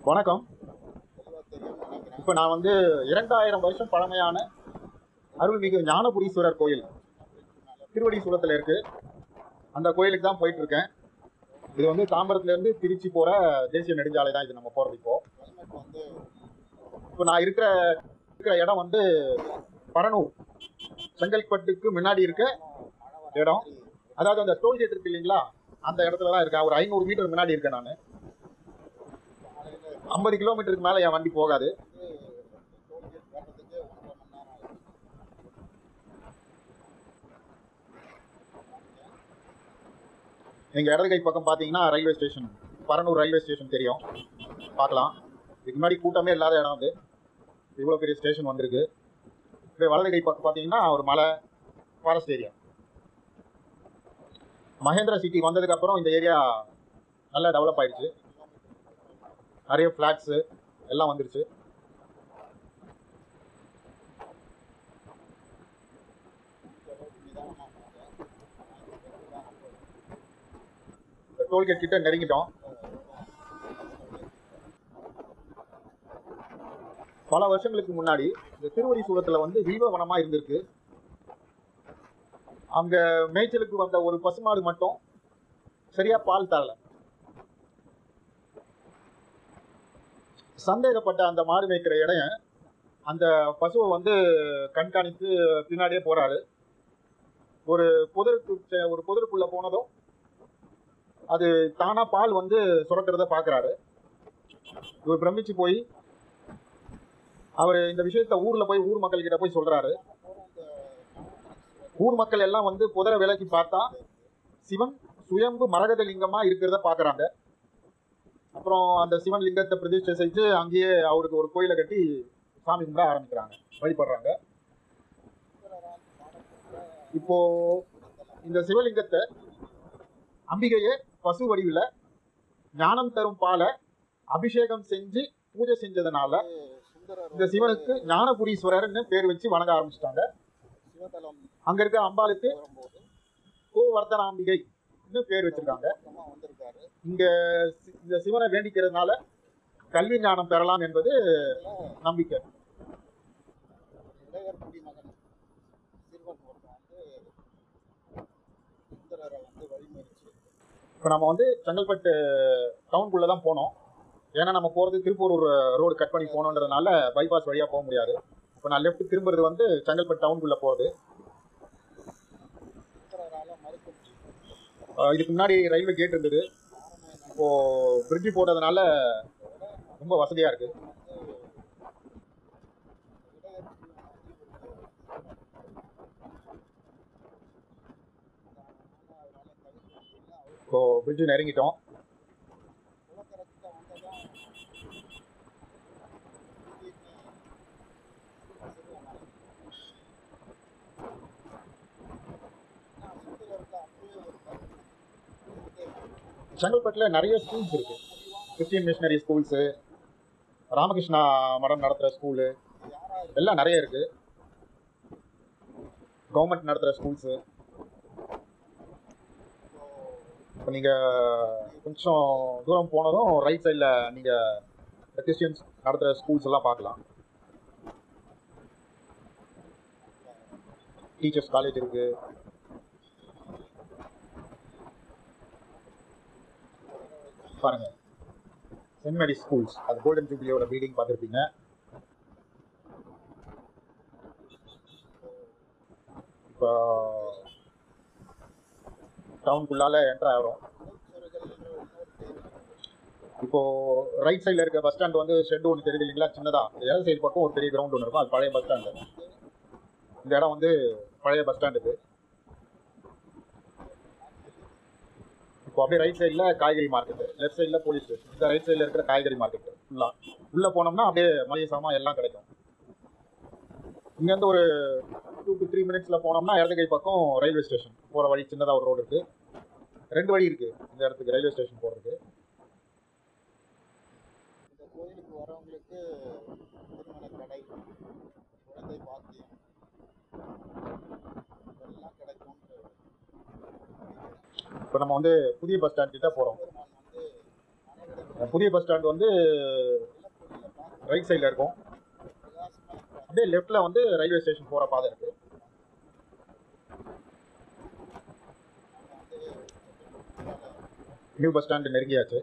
வணக்கம் இப்போ நான் வந்து இரண்டாயிரம் வருஷம் பழமையான அருள்மிகு ஞானபுரீஸ்வரர் கோயில் திருவடி சூலத்தில் இருக்கு அந்த கோயிலுக்கு தான் போயிட்டு இருக்கேன் இது வந்து தாம்பரத்துல இருந்து திருச்சி போற தேசிய நெடுஞ்சாலை தான் இது நம்ம போறது இப்போ இப்போ நான் இருக்கிற இருக்கிற இடம் வந்து பரனூர் செங்கல்பட்டுக்கு முன்னாடி இருக்க இடம் அதாவது அந்த டோல்கேட் இருக்கு இல்லைங்களா அந்த இடத்துல தான் இருக்கேன் ஒரு ஐநூறு மீட்டர் முன்னாடி இருக்கேன் நான் ஐம்பது கிலோமீட்டருக்கு மேலே என் வண்டி போகாது எங்க இடது கை பக்கம் பார்த்தீங்கன்னா railway station Paranur railway station தெரியும் பார்க்கலாம் இதுக்கு முன்னாடி கூட்டமே இல்லாத இடம் அது இவ்வளோ பெரிய ஸ்டேஷன் வந்திருக்கு இப்படி வலது கை பக்கம் பார்த்தீங்கன்னா ஒரு மலை ஃபாரஸ்ட் ஏரியா மகேந்திரா சிட்டி வந்ததுக்கு அப்புறம் இந்த ஏரியா நல்லா டெவலப் ஆயிடுச்சு நிறைய ஃப்ளாட்ஸு எல்லாம் வந்துருச்சு டோல்கேட் கிட்ட நெருங்கிட்டோம் பல வருஷங்களுக்கு முன்னாடி இந்த திருவடி சூலத்துல வந்து வில்வ வனமா இருந்திருக்கு அங்க மேய்ச்சலுக்கு வந்த ஒரு பசுமாடு மட்டும் சரியா பால் தரல சந்தேகப்பட்ட அந்த மாடு மேய்க்கிற இடைய அந்த பசுவை வந்து கண்காணித்து பின்னாடியே போறாரு ஒரு புதருக்கு செ- ஒரு புதருக்குள்ள போனதும் அது தானா பால் வந்து சுரக்கிறத பாக்குறாரு இவர் பிரமிச்சு போய் அவர் இந்த விஷயத்த ஊர்ல போய் ஊர் மக்கள் கிட்ட போய் சொல்றாரு ஊர் மக்கள் எல்லாம் வந்து புதரை விலக்கி பார்த்தா சிவன் சுயம்பு மரகத லிங்கமா இருக்கிறத பாக்குறாங்க அப்புறம் அந்த சிவன் லிங்கத்தை பிரதிஷ்டை செஞ்சு அங்கேயே அவருக்கு ஒரு கோயிலை கட்டி சாமி கும்பிட ஆரம்பிக்கிறாங்க வழிபடுறாங்க இப்போ இந்த சிவலிங்கத்தை அம்பிகையே பசு வடிவில் ஞானம் தரும் பாலை அபிஷேகம் செஞ்சு பூஜை செஞ்சதுனால இந்த சிவனுக்கு ஞானபுரீஸ்வரர்னு பேர் வச்சு வணங்க ஆரம்பிச்சிட்டாங்க சிவதலம் அங்க இருக்க அம்பாளுக்கு வரும்போது கோவர்த்தனாம்பிகை பேர் வச்சிருக்காங்க சுத்தமா வந்திருக்காரு இங்க சி- இந்த சிவனை வேண்டிக்கிறதுனால கல்வி ஞானம் பெறலாம் என்பது நம்பிக்கை இளையர் குடிமகன் சிறுவன் ஒருத்தன் வந்து சுந்தரரை வந்து வழிமறிச்சு இப்போ நம்ம வந்து செங்கல்பட்டு டவுனுக்குள்ளே தான் போனோம் ஏன்னா நம்ம போகிறது திருப்பூர் ரோடு கட் பண்ணி போகணுன்றதுனால பைபாஸ் வழியாக போக முடியாது இப்போ நான் லெஃப்ட் திரும்புறது வந்து செங்கல்பட்டு டவுனுக்குள்ளே போகிறது சுந்தரரால மறுக்க முடியும் அஹ் இதுக்கு முன்னாடி ரயில்வே கேட் இருந்தது இப்போது பிரிட்ஜு போட்டதுனால ரொம்ப வசதியாக இருக்குது வந்து இளையர் குடிமகன் அதனால அவரால தவிர்க்க முடியல அவர் இப்போது பிரிட்ஜு நெருங்கிட்டோம் குளக்கரத்தை வந்ததும் திடீர்னு சிறுவன் அழைப்பு. ஆனா சுந்தரருக்கு அப்பவே ஒரு கருத்து இருந்தே செங்கல்பட்டில் நிறைய ஸ்கூல்ஸ் இருக்குது கிறிஸ்டியன் மிஷினரி ஸ்கூல்ஸு ராமகிருஷ்ணா மடம் நடத்துகிற ஸ்கூலு யாரா எல்லாம் நிறைய இருக்குது கவர்மெண்ட் நடத்துகிற ஸ்கூல்ஸு இப்போ நீங்கள் கொஞ்சம் தூரம் போனதும் ரைட் சைடில் நீங்கள் கிறிஸ்டியன்ஸ் நடத்துகிற ஸ்கூல்ஸ் எல்லாம் பார்க்கலாம் டீச்சர்ஸ் காலேஜ் இருக்கு பாருங்க சென்ட் மேரி ஸ்கூல்ஸ் அது கோல்டன் ஜூப்ளியோட பில்டிங் பார்த்துருப்பீங்க இப்போ டவுனுக்குள்ளால என்டர் ஆகிறோம் இப்போ ரைட் சைடில் இருக்க பஸ் ஸ்டாண்ட் வந்து ஷெட் ஒன்று தெரியுது இல்லைங்களா சின்னதா இடது சைடு பக்கம் ஒரு பெரிய கிரவுண்ட் ஒன்று இருக்கும் அது பழைய பஸ் ஸ்டாண்டு இந்த இடம் வந்து பழைய பஸ் ஸ்டாண்ட் இது இப்போ அப்படியே ரைட் சைடில் காய்கறி மார்க்கெட் லெஃப்ட் சைடில் போலீஸ் ஸ்டேஷன் இந்த ரைட் சைடில் இருக்கிற காய்கறி மார்க்கெட் ஃபுல்லாக உள்ளே போனோம்னா அப்படியே மளிகை சாமான் எல்லாம் கிடைக்கும் இங்கேருந்து ஒரு டூ டு த்ரீ மினிட்ஸில் போனோம்னா இடது கை பக்கம் ரயில்வே ஸ்டேஷன் போகிற வழி சின்னதாக ஒரு ரோடு இருக்குது ரெண்டு வழி இருக்குது இந்த இடத்துக்கு ரயில்வே ஸ்டேஷன் போகிறதுக்கு இந்த கோயிலுக்கு வரவங்களுக்கு திருமண கடை குழந்தை பாக்கியம் இதெல்லாம் கிடைக்கும்னு இப்போ நம்ம வந்து புதிய பஸ் ஸ்டாண்ட் கிட்ட போகிறோம் பெருமான் வந்து அனைவரும் புதிய பஸ் ஸ்டாண்ட் வந்து உள்ள புரியல பார்க்க ரைட் சைடில் இருக்கும் பிரகாசமா இருக்கு அப்படியே லெஃப்ட்ல வந்து ரயில்வே ஸ்டேஷன் போகிற பாதை இருக்கு நம்ம வந்து நியூ பஸ் ஸ்டாண்ட் நெருங்கியாச்சு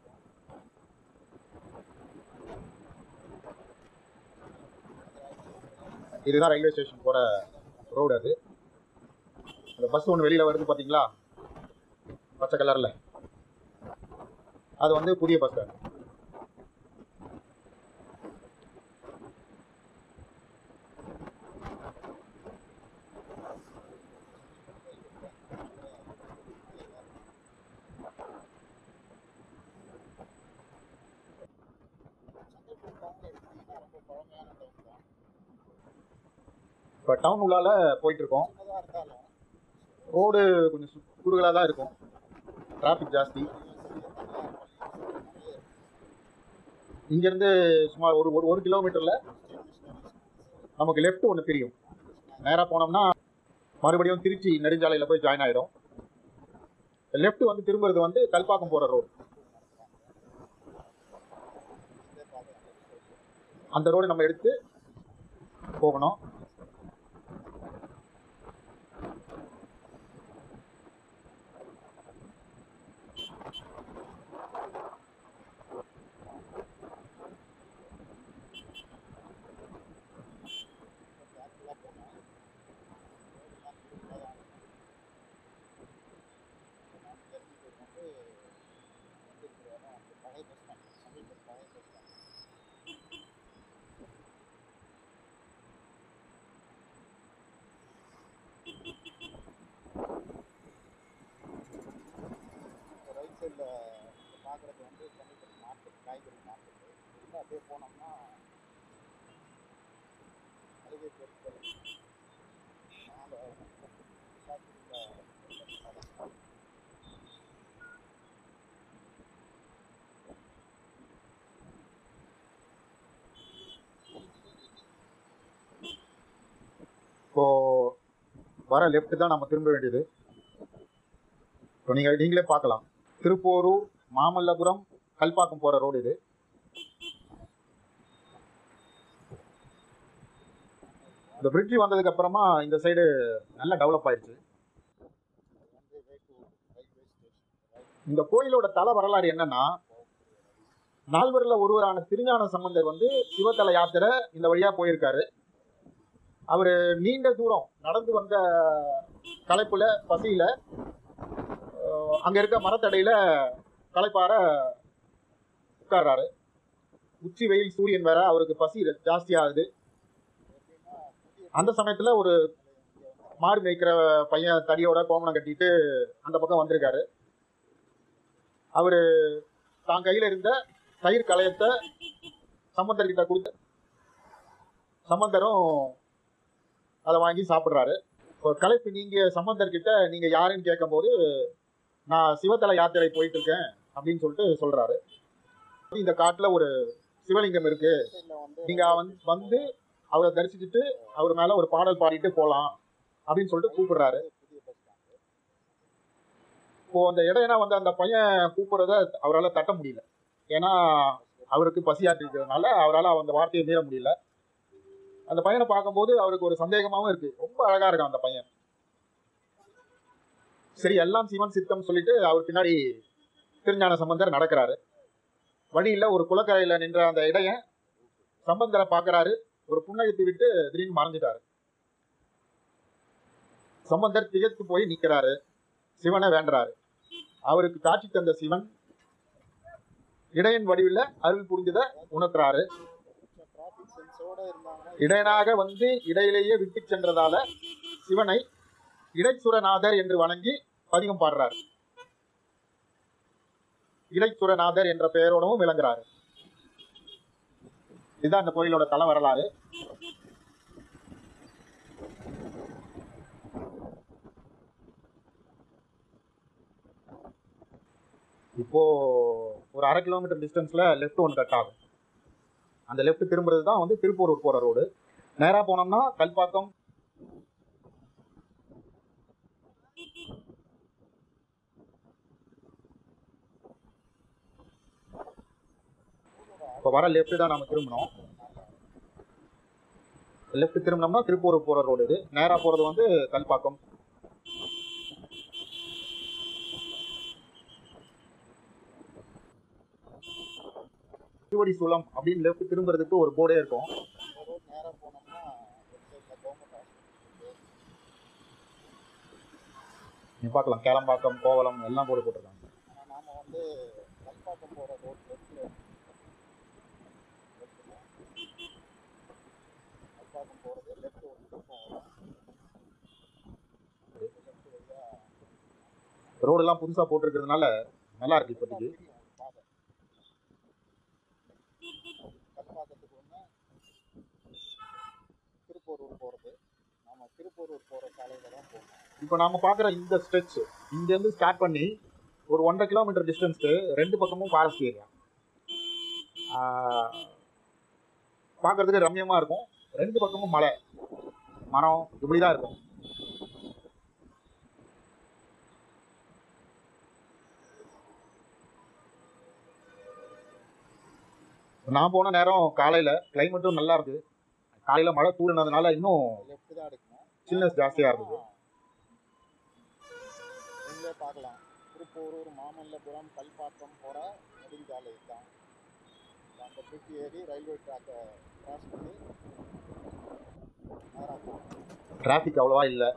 இதுதான் ரயில்வே ஸ்டேஷன் போகிற ரோடு அது அந்த பஸ் ஒன்று வெளியில் வருது பார்த்தீங்களா பச்சை கலரில் அது வந்து புதிய பஸ் ஸ்டாண்ட் சந்திரபுரம் டவுன் எடுத்தீங்கன்னா ரொம்ப பழமையான டவுன் தான் இப்போ டவுன் உள்ளால போயிட்டு இருக்கோம் சின்னதாக இருந்தாலும் ரோடு கொஞ்சம் சு- குறுகலாக தான் இருக்கும் டிராஃபிக் ஜாஸ்தி இங்கேருந்து சுமார் ஒரு ஒரு ஒரு கிலோமீட்டரில் நமக்கு லெஃப்ட் ஒன்று பிரியும் நேராக போனோம்னா மறுபடியும் திருச்சி நெடுஞ்சாலையில் போய் ஜாயின் ஆகிடும் லெஃப்ட் வந்து திரும்புறது வந்து கல்பாக்கம் போகிற ரோடு அந்த ரோடு நம்ம எடுத்து போகணும் பழைய பஸ் ஸ்டாண்ட் சமீப பழைய பஸ் ஸ்டாண்ட் ரைட் சைடில் பார்க்குறது வந்து சமீபத்து மார்க்கெட் காய்கறி மார்க்கெட் இதில் அப்படியே போனோம்னா மளிகை பொருட்கள் நாலு காய்கறியில் இப்போ வர லெஃப்ட் தான் நம்ம திரும்ப வேண்டியது இப்போ நீங்கள் நீங்களே பார்க்கலாம் திருப்போரூர் மாமல்லபுரம் கல்பாக்கம் போகிற ரோடு இது இந்த பிரிட்ஜ் வந்ததுக்கு அப்புறமா இந்த சைடு நல்லா டெவலப் ஆயிடுச்சு வந்து வே டு ரயில்வே ஸ்டேஷன் இந்த கோயிலோட தல வரலாறு என்னன்னா நால்வரில் ஒருவரான திருஞான சம்பந்தர் வந்து சிவத்தல யாத்திரை இந்த வழியா போயிருக்காரு அவர் நீண்ட தூரம் நடந்து வந்த களைப்புல பசியில அஹ், அங்க இருக்க மரத்தடையில களைப்பார உட்கார்றாரு உச்சி வெயில் சூரியன் வேற அவருக்கு பசி ஜாஸ்தி ஆகுது எப்படின்னா புதிய அந்த சமயத்துல ஒரு மாடு மேய்க்கிற பையன் தடியோட கோமணம் கட்டிட்டு அந்த பக்கம் வந்திருக்காரு அவரு தான் கையில இருந்த தயிர் களையத்தை சம்பந்தர்கிட்ட கொடுத்து சம்பந்தரும் அதை வாங்கி சாப்பிட்றாரு இப்போ களைப்பு நீங்க சம்பந்தர்கிட்ட நீங்க யாருன்னு கேட்கும்போது நான் சிவத்தல யாத்திரை போயிட்டு இருக்கேன் அப்படின்னு சொல்லிட்டு சொல்றாரு இந்த காட்டுல ஒரு சிவலிங்கம் இருக்கு சைடில் வந்து நீங்க வந்து வந்து அவரை தரிசிச்சுட்டு அவர் மேல ஒரு பாடல் பாடிட்டு போலாம் அப்படின்னு சொல்லிட்டு கூப்பிடுறாரு புதிய பஸ் ஸ்டாண்ட் இப்போ அந்த இடையனா வந்து அந்த பையன் கூப்பிடுறத அவரால் தட்ட முடியல ஏன்னா அவருக்கு பசியாட்டு இருக்கிறதுனால அவரால் அந்த வார்த்தையை மீற முடியல அந்த பையனை பார்க்கும்போது அவருக்கு ஒரு சந்தேகமாவும் இருக்கு ரொம்ப அழகா இருக்கான் அந்த பையன் சரி எல்லாம் சிவன் சித்தம் சொல்லிட்டு அவர் பின்னாடி திருஞான சம்பந்தர் நடக்கிறாரு வழியில ஒரு குளக்கரையில நின்ற அந்த இடையன் சம்பந்தரை பார்க்கறாரு ஒரு புன்னகைத்து விட்டு திடீர்னு மறைஞ்சிட்டாரு சம்பந்தர் திகைத்து போய் நிக்கிறாரு சிவனை வேண்டுறாரு அவருக்கு காட்சி தந்த சிவன் இடையன் வடிவில் அருள் புரிஞ்சதை உணர்த்துறாரு கொஞ்சம் டிராஃபிக் சென்ஸோட இருந்தாங்கன்னா இடையனாக வந்து இடையிலேயே விட்டு சென்றதால சிவனை இடைச்சுரநாதர் என்று வணங்கி பதிகம் பாடுறார் இடைச்சுரநாதர் என்ற பெயரோடவும் விளங்குறாரு இதுதான் இந்த கோயிலோட தல வரலாறு இப்போ ஒரு அரை கிலோமீட்டர் டிஸ்டன்ஸ்ல லெஃப்ட் ஒன்று கட் ஆகும் அந்த லெஃப்ட் திரும்புறது தான் வந்து திருப்பூர் போற ரோடு நேரா போனோம்னா கல்பாக்கம் இப்போ வர லெஃப்ட் தான் நம்ம திரும்பணும் லெஃப்ட் திரும்பினோம்னா திருப்பூர் போகிற ரோடு இது நேராக போகிறது வந்து கல்பாக்கம் திருவடி சூலம் அப்படின்னு லெஃப்ட் திரும்புறதுக்கு ஒரு போர்டே இருக்கும் இந்த ரோட் நேராக போனோம்னா வெப்சைட்டில் கவர்மெண்ட் ஹாஸ்பிட்டல் நீ பார்க்கலாம் கேளம்பாக்கம் கோவலம் எல்லாம் போர்டு போட்டிருக்காங்க ஆனால் நாம் வந்து கல்பாக்கம் போகிற ரோட் லெஃப்டில் லெஃப்டில் கல்பாக்கம் போகிறது லெஃப்ட் ஒரு பக்கம் வரும் லெஃப்ட் வழியாக ரோடெல்லாம் புதுசாக போட்டிருக்கிறதுனால நல்லா இருக்கு இப்போதைக்கு தெரியும் பாதை கல்பாக்கத்துக்கு ஒன்று திருப்பூரூர் போகிறது நாம் திருப்பூரூர் போகிற சாலையில் தான் போகணும் இப்போ நாம பார்க்குற இந்த ஸ்ட்ரெச் இங்கேருந்து ஸ்டார்ட் பண்ணி ஒரு ஒன்றரை கிலோமீட்டர் டிஸ்டன்ஸ்க்கு ரெண்டு பக்கமும் ஃபாரஸ்ட் ஏரியா பார்க்கறதுக்கு ரம்யமாக இருக்கும் ரெண்டு பக்கமும் மலை மரம் இப்படி தான் இருக்கும் நான் போன நேரம் காலையில் கிளைமேட்டும் நல்லா இருக்கு காலையில் மழை தூடினதுனால இன்னும் லெஃப்ட் தான் எடுக்கணும் சில்னஸ் ஜாஸ்தியாக இருந்தது நீங்களே பார்க்கலாம் திருப்பூரூர் மாமல்லபுரம் கல்பாக்கம் போகிற நெடுஞ்சாலை தான் அந்த பிரிட்ஜ் ஏறி ரயில்வே ட்ராக்கை கிராஸ் பண்ணி நேராக போகணும் டிராஃபிக் அவ்வளோவா இல்லை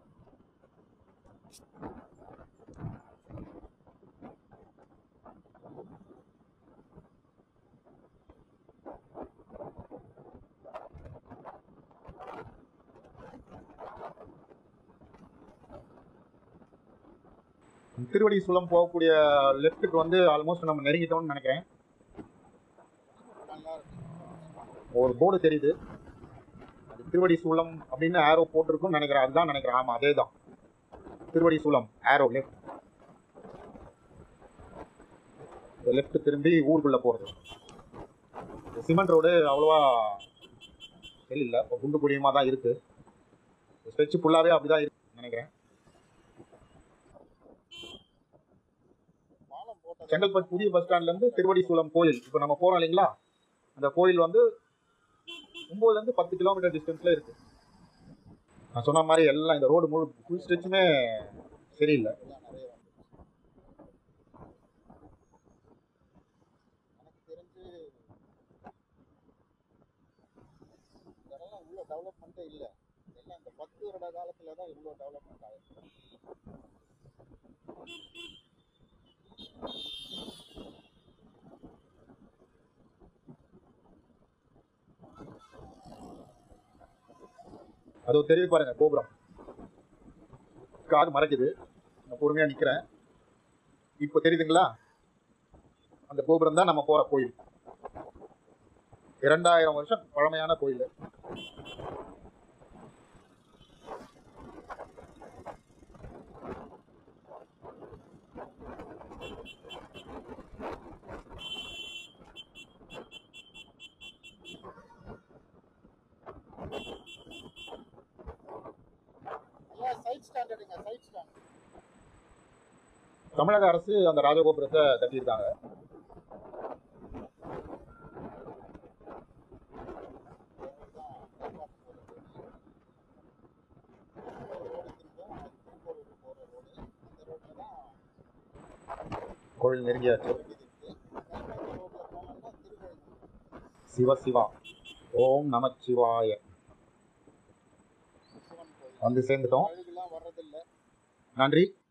திருவடி சுலம் போகக்கூடிய லெஃப்ட்டுக்கு வந்து ஆல்மோஸ்ட் நம்ம நெருங்கிட்டோம்னு நினைக்கிறேன் நல்லா இருக்கு ஒரு போர்டு தெரியுது அது திருவடி சூலம் அப்படின்னு ஆரோ போட்டிருக்கும்னு நினைக்கிறேன் அதுதான் நினைக்கிறேன் ஆமாம் அதே தான் திருவடி சூலம் ஆரோ லெஃப்ட் லெஃப்ட் திரும்பி ஊருக்குள்ளே போகிறது சிமெண்ட் ரோடு அவ்வளோவா சரியில்லை இப்போ குண்டு குழியமாக தான் இருக்குது ஸ்ட்ரெச் ஃபுல்லாகவே அப்படி தான் இருக்கு நினைக்கிறேன் பாலம் போட்டது செங்கல்பட்டு புதிய பஸ் ஸ்டாண்ட்லேருந்து திருவடி சூலம் கோயில் இப்போ நம்ம போகிறோம் இல்லைங்களா அந்த கோயில் வந்து ஒம்போதுலேருந்து பத்து கிலோமீட்டர் டிஸ்டன்ஸில் இருக்குது நான் சொன்ன மாதிரி எல்லாம் இந்த ரோடு முழு ஃபுல் ஸ்ட்ரெச்சுமே சரியில்லை எல்லாம் நிறைய வந்துருச்சு எனக்கு தெரிஞ்சு இதெல்லாம் இவ்வளோ டெவலப்மெண்ட்டே இல்லை எல்லாம் இந்த பத்து வருட காலத்தில் தான் இவ்வளோ டெவலப்மெண்ட் ஆயிருக்கு அது தெரியுது பாருங்க கோபுரம் காது மறைக்குது நான் பொறுமையாக நிற்கிறேன் இப்போ தெரியுதுங்களா அந்த கோபுரம் தான் நம்ம போகிற கோயில் இரண்டாயிரம் வருஷம் பழமையான கோயில் எல்லாம் சைட் ஸ்டாண்டர்டுங்க சைட் ஸ்டாண்டர்ட் தமிழக அரசு அந்த ராஜகோபுரத்தை கட்டியிருக்காங்க கோயில் நெருங்கியாச்சு சிவ சிவா ஓம் நமச்சிவாய வந்து சேர்ந்துட்டோம் வர்றதில்லை நன்றி